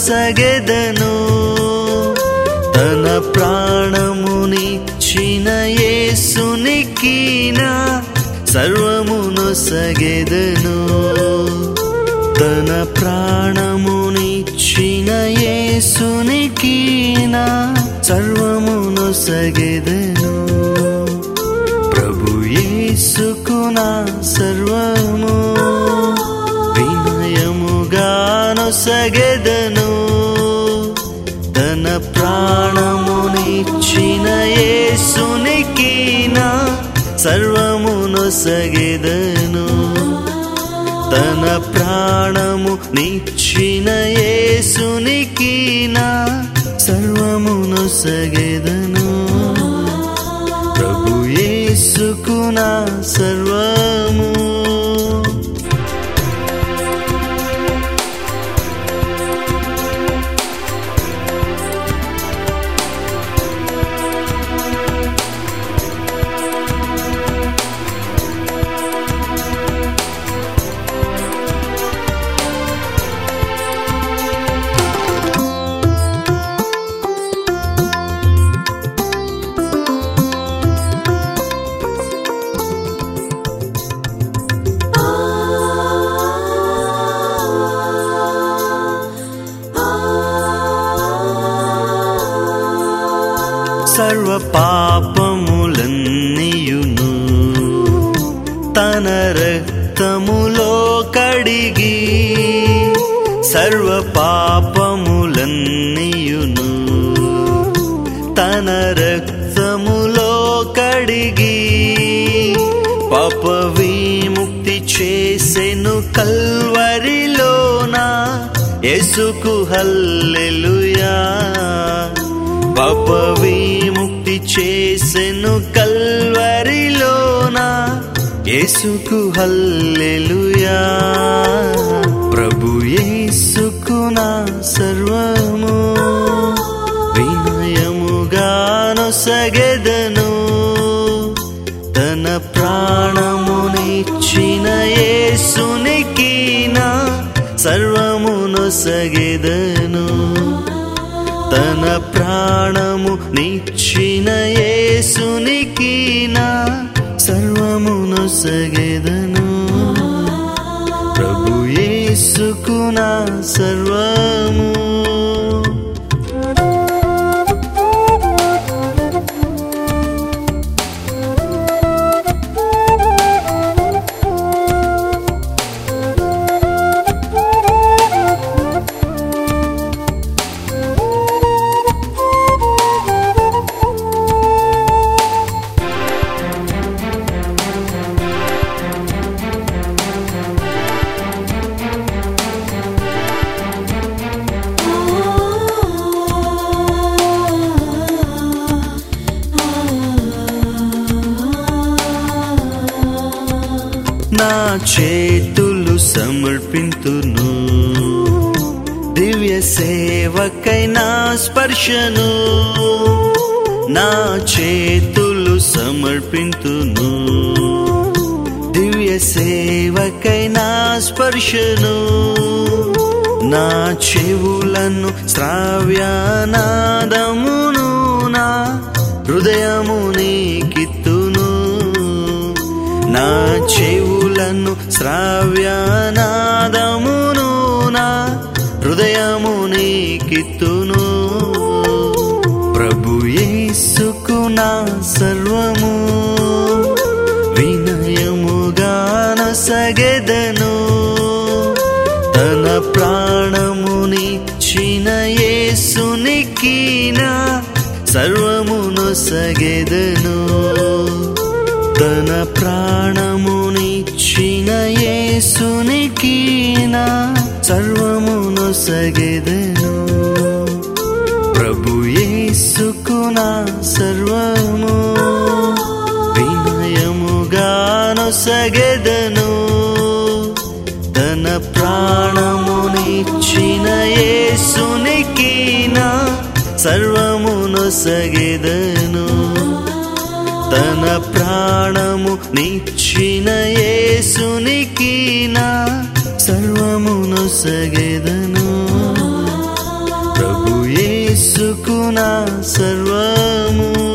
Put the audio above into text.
నొసగెదను తన ప్రాణమునిచ్చిన యేసునికీన సర్వము నొసగెదను తన ప్రాణమునిచ్చిన యేసునికీన సర్వము నొసగెదను ప్రభు యేసుకు నా సర్వము వినయముగా నొసగెదను తన ప్రాణమునిచ్చిన యేసునికి నా సర్వము నొసగెదను తన ప్రాణము నిచ్చిన యేసునికి నా సర్వము నొసగెదను ప్రభు యేసుకు నా సర్వము సర్వ పాపములన్నీయును తన రక్తములో కడిగి సర్వ పాపములన్నీయును తన రక్తములో కడిగి పాప విముక్తి చేసెను కల్వరిలోన యేసుకు హల్లెలూయా పాప విముక్తి చేసెను కల్వరిలోన యేసుకు హల్లెలూయా ప్రభు యేసుకు నా సర్వము వినయముగా నొసగెదను తన ప్రాణమునిచ్చిన యేసునికి నా సర్వము నొసగెదను తన ప్రాణము నిచ్చిన యేసునికి నా సర్వము నొసగెదను ప్రభు యేసుకు నా సర్వము నా చేతులు సమర్పింతును దివ్య సేవకై నా స్పర్శను నా చేతులు సమర్పింతును దివ్య సేవకై నా స్పర్శను నా చెవులను శ్రావ్యానాదమును నా హృదయము నీకిత్తును నా చెవులను శ్రావ్యానాదమును నా హృదయము నీకిత్తును ప్రభు యేసుకు నా సర్వము వినయముగా నొసగెదను తన ప్రాణమునిచ్చిన యేసునికి నా సర్వము నొసగెదను తన ప్రాణమునిచ్చిన యేసునికి నా సర్వము నొసగెదను ప్రభు యేసుకు నా సర్వము వినయముగా నొసగెదను తన ప్రాణమునిచ్చిన యేసునికి నా సర్వము నొసగెదను తన ప్రాణము నిచ్చిన యేసునికి నా సర్వము నొసగెదను యేసుకు నా సర్వము